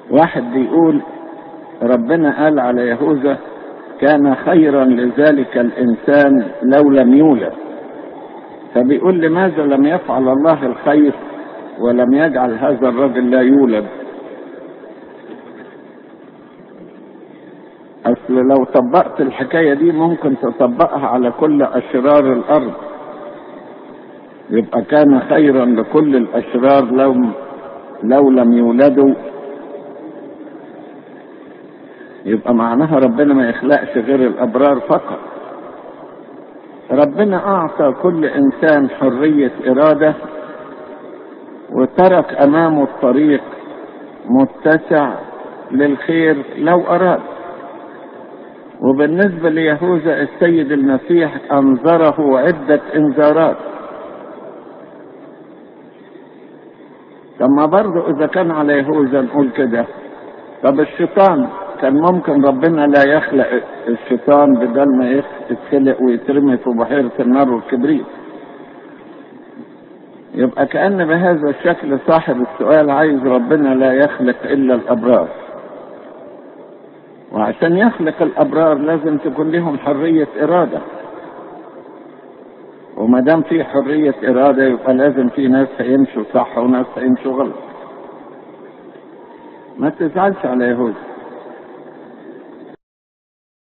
واحد بيقول ربنا قال على يهوذا كان خيرا لذلك الانسان لو لم يولد فبيقول لماذا لم يفعل الله الخير ولم يجعل هذا الرجل لا يولد اصل لو طبقت الحكايه دي ممكن تطبقها على كل اشرار الارض يبقى كان خيرا لكل الاشرار لو لو لم يولدوا يبقى معناها ربنا ما يخلقش غير الابرار فقط ربنا اعطى كل انسان حريه اراده وترك امامه الطريق متسع للخير لو اراد وبالنسبه ليهوذا السيد المسيح انذره عده انذارات طب ما برضه اذا كان على يهوذا نقول كده طب الشيطان كان ممكن ربنا لا يخلق الشيطان بدل ما يتخلق ويترمي في بحيرة النار والكبريت يبقى كأن بهذا الشكل صاحب السؤال عايز ربنا لا يخلق إلا الأبرار وعشان يخلق الأبرار لازم تكون لهم حرية إرادة وما دام في حرية إرادة يبقى لازم في ناس هيمشوا صح وناس هيمشوا غلط ما تزعلش على يهوذا